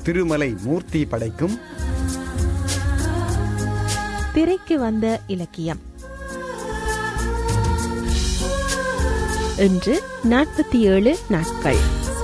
திருமலை மூர்த்தி படைக்கும் திரைக்கு வந்த இலக்கியம் இன்று நாற்பத்தி ஏழு நாட்கள்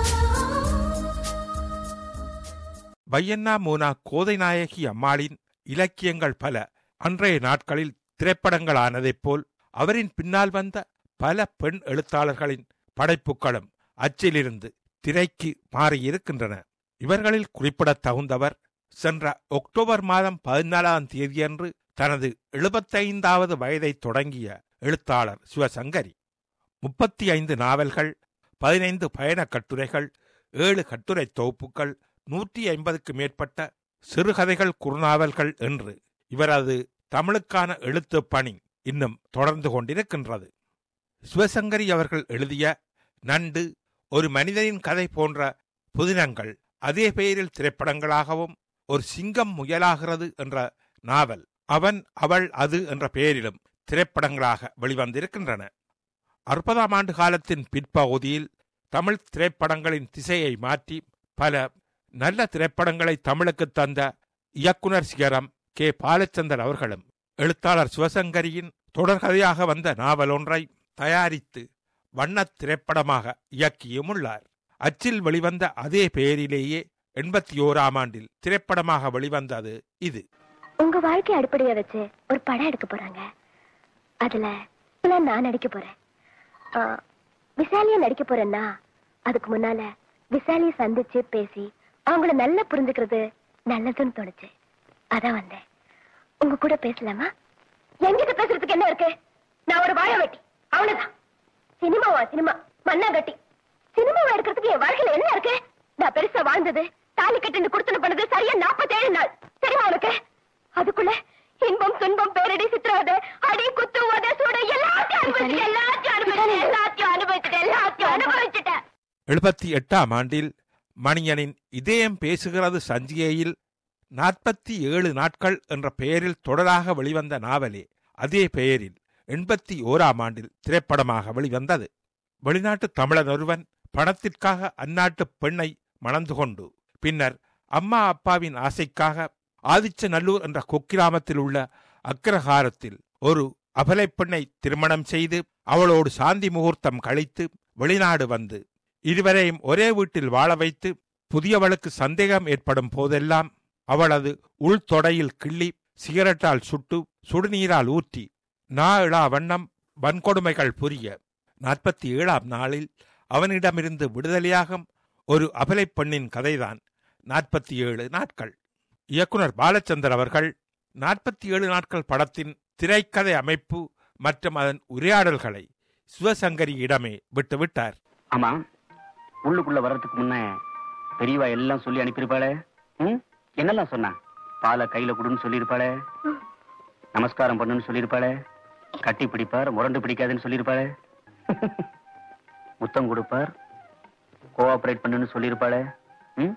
வையன்னா மூனா கோதைநாயகி அம்மாளின் இலக்கியங்கள் பல அன்றைய நாட்களில் திரைப்படங்களானதைப் போல் அவரின் பின்னால் வந்த பல பெண் எழுத்தாளர்களின் படைப்புகளும் அச்சிலிருந்து திரைக்கு மாறியிருக்கின்றன இவர்களில் குறிப்பிடத் தகுந்தவர் சென்ற அக்டோபர் மாதம் பதினாலாம் தேதியன்று தனது எழுபத்தைந்தாவது வயதை தொடங்கிய எழுத்தாளர் சிவசங்கரி முப்பத்தி ஐந்து நாவல்கள் பதினைந்து பயணக் கட்டுரைகள் ஏழு கட்டுரை தொகுப்புகள் நூற்றி ஐம்பதுக்கு மேற்பட்ட சிறுகதைகள் குறுநாவல்கள் என்று இவரது தமிழுக்கான எழுத்துப் பணி இன்னும் தொடர்ந்து கொண்டிருக்கின்றது சிவசங்கரி அவர்கள் எழுதிய நண்டு ஒரு மனிதனின் கதை போன்ற புதினங்கள் அதே பெயரில் திரைப்படங்களாகவும் ஒரு சிங்கம் முயலாகிறது என்ற நாவல் அவன் அவள் அது என்ற பெயரிலும் திரைப்படங்களாக வெளிவந்திருக்கின்றன அறுபதாம் ஆண்டு காலத்தின் பிற்பகுதியில் தமிழ் திரைப்படங்களின் திசையை மாற்றி பல நல்ல திரைப்படங்களை தமிழுக்கு தந்த இயக்குனர் சிகரம் கே பாலச்சந்தர் அவர்களும் எழுத்தாளர் சிவசங்கரியின் தொடர்கதையாக வந்த நாவல் ஒன்றை தயாரித்து வண்ணத் திரைப்படமாக இயக்கியும் உள்ளார் அச்சில் வெளிவந்த அதே பெயரிலேயே எண்பத்தி ஓராம் ஆண்டில் திரைப்படமாக வெளிவந்தது இது உங்க வாழ்க்கை அடிப்படையா வச்சு ஒரு படம் எடுக்க போறாங்க அதுல இதுல நான் நடிக்க போறேன் ஆ, விசாலியா நடிக்க போறேன்னா அதுக்கு முன்னால விசாலிய சந்திச்சு பேசி அவங்கள நல்லா புரிஞ்சுக்கிறது நல்லதுன்னு தோணுச்சு அதான் வந்தேன் உங்க கூட பேசலாமா என்கிட்ட பேசுறதுக்கு என்ன இருக்கு நான் ஒரு வாழ வெட்டி அவ்வளவுதான் சினிமாவா சினிமா மண்ணா கட்டி சினிமாவா எடுக்கிறதுக்கு என் வாழ்க்கையில என்ன இருக்கு நான் பெருசா வாழ்ந்தது தாலி கட்டின்னு கொடுத்துன பண்ணது சரியா நாற்பத்தேழு நாள் தெரியுமா உனக்கு அதுக்குள்ள இன்பம் துன்பம் பேரடி சித்திரவதை அடி குத்து உத சூடு எல்லாத்தையும் அனுபவிச்சுட்டேன் எல்லாத்தையும் அனுபவிச்சுட்டேன் எல்லாத்தையும் அனுபவிச்சுட்டேன் எல்லாத்தையும் அனுபவிச்சுட்டேன் எழுபத்தி எட்டாம் ஆண்டில் மணியனின் இதயம் பேசுகிறது சஞ்சிகையில் நாற்பத்தி ஏழு நாட்கள் என்ற பெயரில் தொடராக வெளிவந்த நாவலே அதே பெயரில் எண்பத்தி ஓராம் ஆண்டில் திரைப்படமாக வெளிவந்தது வெளிநாட்டு தமிழன் ஒருவன் பணத்திற்காக அந்நாட்டு பெண்ணை மணந்து கொண்டு பின்னர் அம்மா அப்பாவின் ஆசைக்காக ஆதிச்சநல்லூர் என்ற குக்கிராமத்தில் உள்ள அக்கிரகாரத்தில் ஒரு அபலை பெண்ணை திருமணம் செய்து அவளோடு சாந்தி முகூர்த்தம் கழித்து வெளிநாடு வந்து இருவரையும் ஒரே வீட்டில் வாழ வைத்து புதியவளுக்கு சந்தேகம் ஏற்படும் போதெல்லாம் அவளது உள்தொடையில் கிள்ளி சிகரெட்டால் சுட்டு சுடுநீரால் ஊற்றி நா இழா வண்ணம் வன்கொடுமைகள் புரிய நாற்பத்தி ஏழாம் நாளில் அவனிடமிருந்து விடுதலையாகும் ஒரு அபலைப் பெண்ணின் கதைதான் நாற்பத்தி ஏழு நாட்கள் இயக்குனர் பாலச்சந்தர் அவர்கள் நாற்பத்தி ஏழு நாட்கள் படத்தின் திரைக்கதை அமைப்பு மற்றும் அதன் உரையாடல்களை சிவசங்கரியிடமே விட்டுவிட்டார் ஆமா உள்ளுக்குள்ள வர்றதுக்கு முன்ன பெரியவா எல்லாம் சொல்லி அனுப்பியிருப்பாளே ம் என்னெல்லாம் சொன்னா பாலை கையில கொடுன்னு சொல்லியிருப்பாளே நமஸ்காரம் பண்ணுன்னு சொல்லியிருப்பாளே கட்டி பிடிப்பார் முரண்டு பிடிக்காதுன்னு சொல்லியிருப்பாளே முத்தம் கொடுப்பார் கோஆபரேட் பண்ணுன்னு சொல்லியிருப்பாளே ம்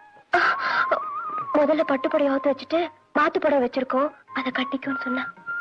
முதல்ல பட்டு புடவையாவது வச்சுட்டு மாத்து புடவை வச்சிருக்கோம் அதை கட்டிக்கும்னு சொன்னா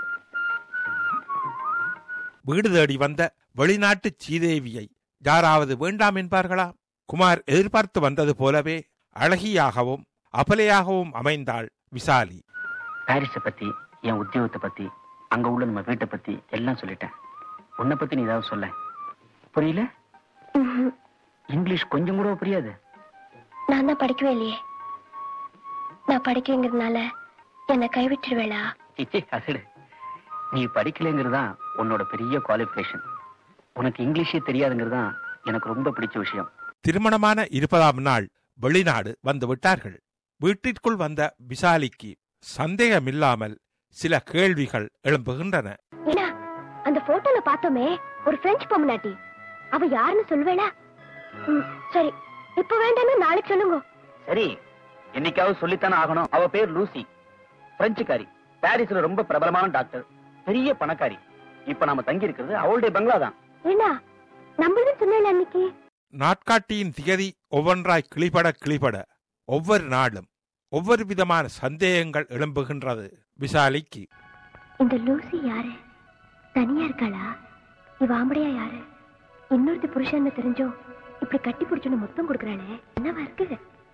வீடு தேடி வந்த வெளிநாட்டு சீதேவியை யாராவது வேண்டாம் என்பார்களா குமார் எதிர்பார்த்து வந்தது போலவே அழகியாகவும் அபலையாகவும் அமைந்தாள் விசாலி பாரிஸை பத்தி என் உத்தியோகத்தை பத்தி அங்க உள்ள நம்ம வீட்டை பத்தி எல்லாம் சொல்லிட்டேன் உன்னை பத்தி நீ ஏதாவது சொல்ல புரியல ம்ஹும். இங்கிலீஷ் கொஞ்சம் கூட புரியாது நான் தான் படிக்கவே இல்லையே நான் படிக்கங்கிறதுனால என்னை கைவிட்டுருவேளா சிச்சி அசடு நீ படிக்கலைங்கிறது தான் உன்னோட பெரிய குவாலிஃபிகேஷன் உனக்கு இங்கிலீஷே தெரியாதுங்கிறது தான் எனக்கு ரொம்ப பிடிச்ச விஷயம் திருமணமான இருபதாம் நாள் வெளிநாடு வந்து விட்டார்கள் வீட்டிற்குள் வந்த விசாலிக்கு சந்தேகமில்லாமல் சில கேள்விகள் எழும்புகின்றன ஏன்னா அந்த போட்டோல பார்த்தோமே ஒரு பிரெஞ்சு பொம்மநாட்டி அவ யாருன்னு சொல்லுவேளா ம், சரி இப்ப வேண்டாம்னா நாளைக்கு சொல்லுங்க சரி என்னைக்காவது சொல்லித்தானே ஆகணும் அவ பேர் லூசி பிரெஞ்சுக்காரி பாரிஸ்ல ரொம்ப பிரபலமான டாக்டர் பெரிய பணக்காரி இப்ப நாம தங்கி இருக்கிறது அவளுடைய பங்களா தான் ஏன்னா நம்மளும் சொன்னேன் அன்னைக்கு நாட்காட்டியின் திகதி ஒவ்வொன்றாய் கிளிபட கிளிபட ஒவ்வொரு நாளும் ஒவ்வொரு விதமான சந்தேகங்கள் எழும்புகின்றது விசாலிக்கு இந்த லூசி யாரு தனியா இருக்காளா இவ ஆம்படையா யாரு இன்னொருத்தி புருஷன்னு தெரிஞ்சோ இப்படி கட்டி பிடிச்சுன்னு மொத்தம் கொடுக்குறாளே என்னவா இருக்கு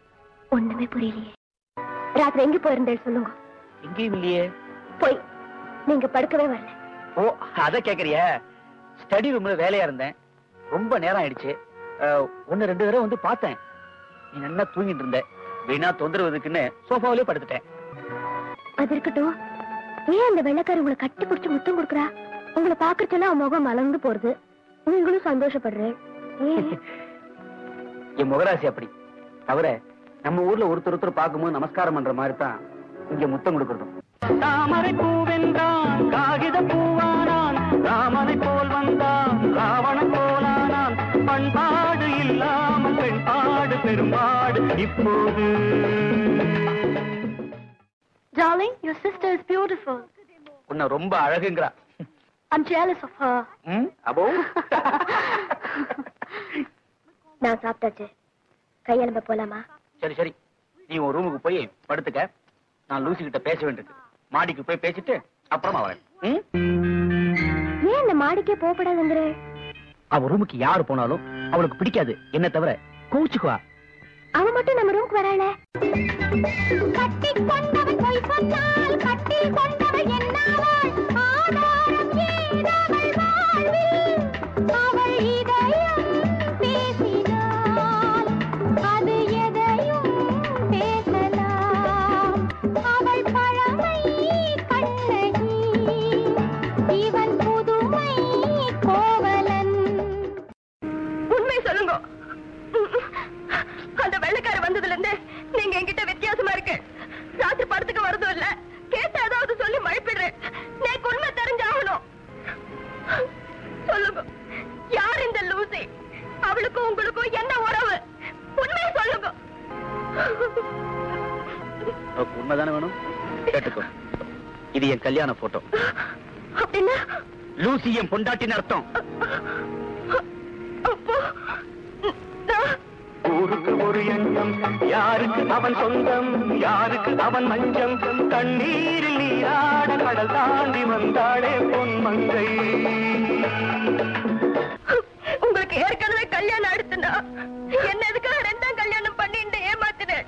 ஒண்ணுமே புரியலையே ராத்திரி எங்க போயிருந்தேன் சொல்லுங்க எங்கேயும் இல்லையே போய் நீங்க படுக்கவே வரல ஓ அத கேக்குறிய ஸ்டடி ரூம்ல வேலையா இருந்தேன் ரொம்ப நேரம் ஆயிடுச்சு அஹ், ஒண்ணு ரெண்டு தடவை வந்து பார்த்தேன் நீ நல்லா தூங்கிட்டு இருந்த வீணா தொந்தரவுக்குன்னு சோஃபாவிலே படுத்துட்டேன் அது இருக்கட்டும் ஏன் அந்த வெள்ளைக்காரி உங்களை கட்டி பிடிச்சு முத்தம் கொடுக்குறா உங்களை பாக்குறதுல அவன் முகம் மலர்ந்து போறது நீங்களும் சந்தோஷப்படுறேன் ஏன் என் முகராசி அப்படி தவிர நம்ம ஊர்ல ஒருத்தர் ஒருத்தர் பார்க்கும்போது நமஸ்காரம் பண்ற மாதிரி தான் இங்க முத்தம் கொடுக்கறதும் தாமரை பூவென்றான் காகித பூவானான் ராமனை போல் வந்தான் ராவணன் போலானான் பண்பாடு இல்லாமல் பெண்பாடு பெரும்பாடு இப்போது Darling, your sister is beautiful. உன்னை ரொம்ப அழகுங்கிறா I'm jealous of her. ம், அபோ நான் சாப்பிட்டாச்சு கையெலும்ப போலாமா சரி சரி நீ உன் ரூமுக்கு போய் படுத்துக்க நான் லூசி கிட்ட பேச வேண்டியிருக்கு மாடிக்கு போய் பேசிட்டு அப்புறமா வரேன் ம்? ஏன் இந்த மாடிக்கே போகப்படாதுங்கிற அவ ரூமுக்கு யாரு போனாலும் அவளுக்கு பிடிக்காது என்ன தவிர கோச்சுக்குவா அவன் மட்டும் நம்ம ரூமுக்கு வராள கட்டி கொண்டவன் போய் சொன்னால் கட்டி கொண்டவள் என்னாவாள் ஆதாரம் ஏதவள் வாழ்வில் அவள் இதயம் பேசினாள் அது எதையும் பேசலாம் அவள் பழமை கண்ணகி இவன் புதுமை கோவலன் உண்மை சொல்லுங்க அந்த வெள்ளைக்கார வந்ததுல இருந்து நீங்க என்கிட்ட வித்தியாசமா இருக்கு ராத்திரி படத்துக்கு வரதும் இல்ல கேட்ட ஏதாவது சொல்லி மழைப்பிடுறேன் எனக்கு உண்மை தெரிஞ்சாகணும் சொல்லுங்க யார் இந்த லூசி அவளுக்கும் உங்களுக்கும் என்ன உறவு உண்மையை சொல்லுங்க உனக்கு உண்மைதானே வேணும் கேட்டுக்கோ இது என் கல்யாண போட்டோ அப்படின்னா லூசி என் பொண்டாட்டின்னு அர்த்தம் அப்போ நான் ஊருக்கு ஒரு எண்ணம் யாருக்கு அவன் சொந்தம் யாருக்கு அவன் மஞ்சம் தண்ணீரில் நீராட கடல் தாண்டி வந்தாளே பொன் மங்கை உங்களுக்கு ஏற்கனவே கல்யாணம் அடுத்துனா என்ன எதுக்காக ரெண்டாம் கல்யாணம் பண்ணிட்டு ஏமாத்தினேன்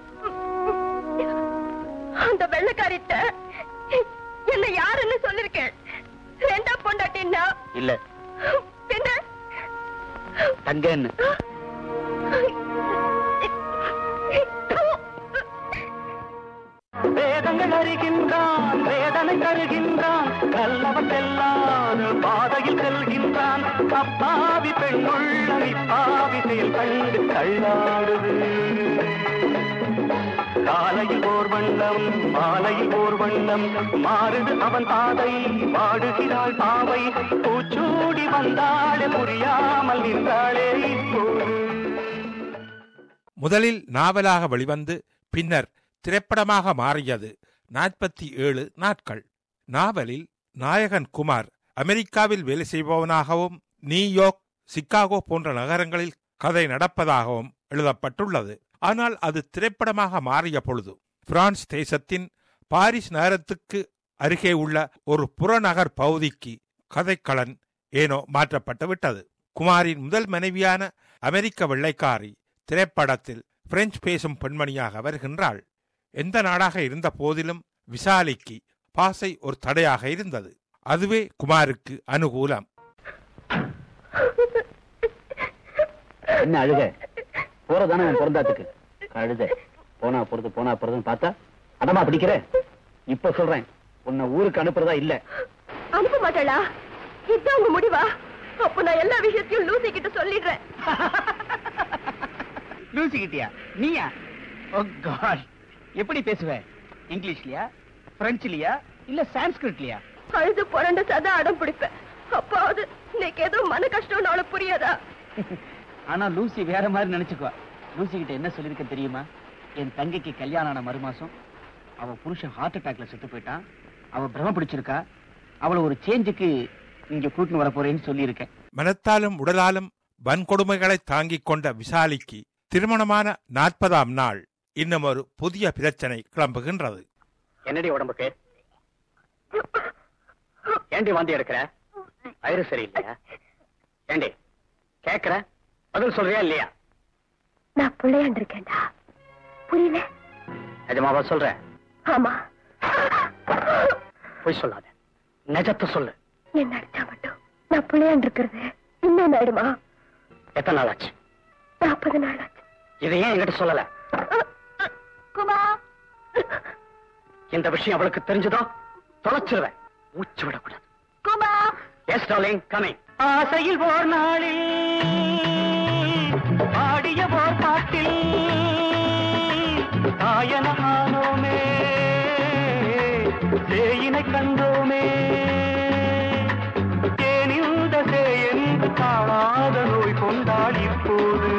அந்த வெள்ளக்காரிட்ட என்ன யாருன்னு சொல்லிருக்கேன் ரெண்டாம் பொண்டாட்டின்னா இல்ல பின்ன தங்கன்னு வேதங்கள் அறிகின்றான் வேதனை தருகின்றான் நல்லவன் செல்லாத பாதையில் செல்கின்றான் அப்பாவி பெண் உள்ளம் இப்பாவி செயல் கண்டு தள்ளாடுது காலையில் ஓர் வண்ணம் மாலையில் ஓர் வண்ணம் மாறுது அவன் பாதை பாடுகிறாள் பாவை பூச்சூடி வந்தாளே புரியாமல் நின்றாளே இப்போது முதலில் நாவலாக வெளிவந்து பின்னர் திரைப்படமாக மாறியது நாற்பத்தி ஏழு நாட்கள் நாவலில் நாயகன் குமார் அமெரிக்காவில் வேலை செய்பவனாகவும் நியூயார்க் சிகாகோ போன்ற நகரங்களில் கதை நடப்பதாகவும் எழுதப்பட்டுள்ளது ஆனால் அது திரைப்படமாக மாறிய பொழுது பிரான்ஸ் தேசத்தின் பாரிஸ் நகரத்துக்கு அருகே உள்ள ஒரு புறநகர் பகுதிக்கு கதைக்களன் ஏனோ மாற்றப்பட்டு விட்டது குமாரின் முதல் மனைவியான அமெரிக்க வெள்ளைக்காரி திரைப்படத்தில் பிரெஞ்சு பேசும் பெண்மணியாக வருகின்றாள் எந்த நாடாக இருந்த போதிலும் விசாலிக்கு பாசை ஒரு தடையாக இருந்தது அதுவே குமாருக்கு அனுகூலம் என்ன அழுக போறதானே உன் பிறந்தாத்துக்கு அழுத போனா போறது போனா போறதுன்னு பார்த்தா அடமா பிடிக்கிற இப்ப சொல்றேன் உன்னை ஊருக்கு அனுப்புறதா இல்ல அனுப்ப மாட்டாளா இதான் உங்க முடிவா அப்ப நான் எல்லா விஷயத்தையும் லூசி கிட்ட சொல்லிடுறேன் லூசி கிட்டியா நீயா ஓ காட் எப்படி பேசுவ இங்கிலீஷ்லயா பிரெஞ்சுலயா இல்ல சான்ஸ்கிரிட்லயா அழுது புரண்ட சதா அடம் பிடிப்பேன் அப்பாவது இன்னைக்கு ஏதோ மன கஷ்டம்னு அவளுக்கு புரியாதா ஆனா லூசி வேற மாதிரி நினைச்சுக்குவா லூசி கிட்ட என்ன சொல்லிருக்க தெரியுமா என் தங்கைக்கு கல்யாணம் ஆன மறுமாசம் அவ புருஷன் ஹார்ட் அட்டாக்ல செத்து போயிட்டான் அவ பிரம பிடிச்சிருக்கா அவளை ஒரு சேஞ்சுக்கு இங்க கூட்டின்னு வர போறேன்னு சொல்லியிருக்கேன் மனத்தாலும் உடலாலும் வன்கொடுமைகளை தாங்கிக் கொண்ட விசாலிக்கு திருமணமான நாற்பதாம் நாள் இன்னும் ஒரு புதிய பிரச்சனை கிளம்புகின்றது என்னடி உடம்புக்கு ஏண்டி வாந்தி எடுக்கிற வயிறு சரியில்லையா ஏண்டி கேக்குற பதில் சொல்றியா இல்லையா நான் பிள்ளையாண்டு இருக்கேன்டா புரியல நிஜமாவா சொல்ற ஆமா போய் சொல்லாத நிஜத்தை சொல்லு என்ன அடிச்சா மட்டும் நான் புள்ளையான் இருக்கிறது இன்னும் ஆயிடுமா எத்தனை நாள் ஆச்சு நாற்பது நாள் ஆச்சு இதை ஏன் என்கிட்ட சொல்லல குமா இந்த விஷயம் அவளுக்கு தெரிஞ்சதோ தொலைச்சிருவேன் மூச்சு விடக்கூடாது குமா எஸ் டார்லிங் கமிங் ஆசையில் ஓர் நாளில் ஆடிய ஓர் பாட்டில் ஆயன ஆனோமே சேயினை கண்டோமே தேனிந்த சேயென்று காணாத நோய் கொண்டாள் இப்போது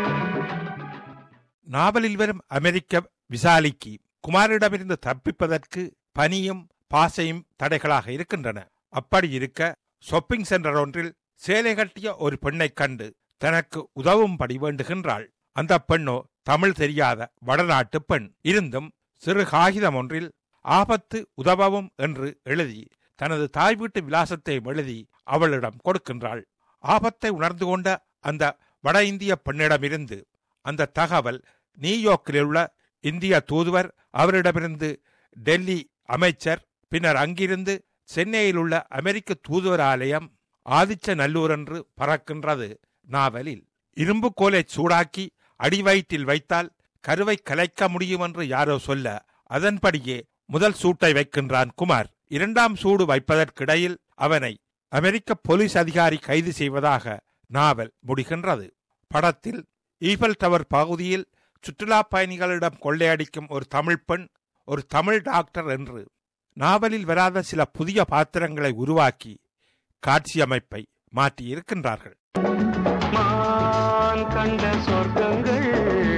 நாவலில் வரும் அமெரிக்க விசாலிக்கு குமாரிடமிருந்து தப்பிப்பதற்கு பனியும் பாசையும் தடைகளாக இருக்கின்றன அப்படி இருக்க ஷாப்பிங் சென்டர் ஒன்றில் சேலை கட்டிய ஒரு பெண்ணைக் கண்டு தனக்கு உதவும்படி வேண்டுகின்றாள் அந்த பெண்ணோ தமிழ் தெரியாத வடநாட்டு பெண் இருந்தும் சிறு காகிதம் ஒன்றில் ஆபத்து உதவவும் என்று எழுதி தனது தாய் வீட்டு விலாசத்தை எழுதி அவளிடம் கொடுக்கின்றாள் ஆபத்தை உணர்ந்து கொண்ட அந்த வட இந்திய பெண்ணிடமிருந்து அந்த தகவல் நியூயார்க்கில் உள்ள இந்திய தூதுவர் அவரிடமிருந்து டெல்லி அமைச்சர் பின்னர் அங்கிருந்து சென்னையில் உள்ள அமெரிக்க தூதுவர் ஆலயம் ஆதிச்ச நல்லூர் என்று பறக்கின்றது நாவலில் இரும்பு கோலை சூடாக்கி அடிவயிற்றில் வைத்தால் கருவை கலைக்க முடியும் என்று யாரோ சொல்ல அதன்படியே முதல் சூட்டை வைக்கின்றான் குமார் இரண்டாம் சூடு வைப்பதற்கிடையில் அவனை அமெரிக்க போலீஸ் அதிகாரி கைது செய்வதாக நாவல் முடிகின்றது படத்தில் ஈஃபல் டவர் பகுதியில் சுற்றுலா பயணிகளிடம் கொள்ளையடிக்கும் ஒரு தமிழ் பெண் ஒரு தமிழ் டாக்டர் என்று நாவலில் வராத சில புதிய பாத்திரங்களை உருவாக்கி காட்சி அமைப்பை மாற்றியிருக்கின்றார்கள் மான் கண்ட சொர்க்கங்கள்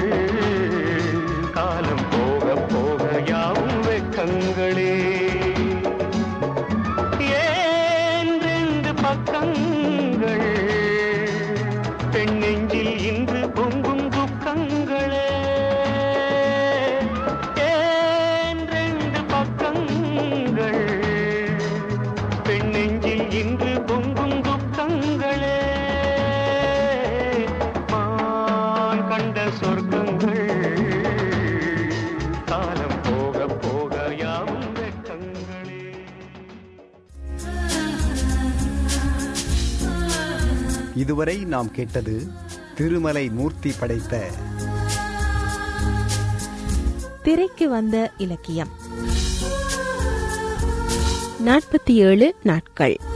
காலம் போக போக யாவும் வெக்கங்களே ஏன் ரெண்டு பக்கங்கள் பெண் நெஞ்சில் இன்று பொங்கும் துக்கங்களே ஏன் ரெண்டு பக்கங்கள் பெண் நெஞ்சில் இன்று பொங்கும் துக்கங்களே மான் கண்ட சொர்க்கங்கள் காலம் போக போக யாவும் வெக்கங்களே இதுவரை நாம் கேட்டது திருமலை மூர்த்தி படைத்த திரைக்கு வந்த இலக்கியம் நாற்பத்தி ஏழு நாட்கள்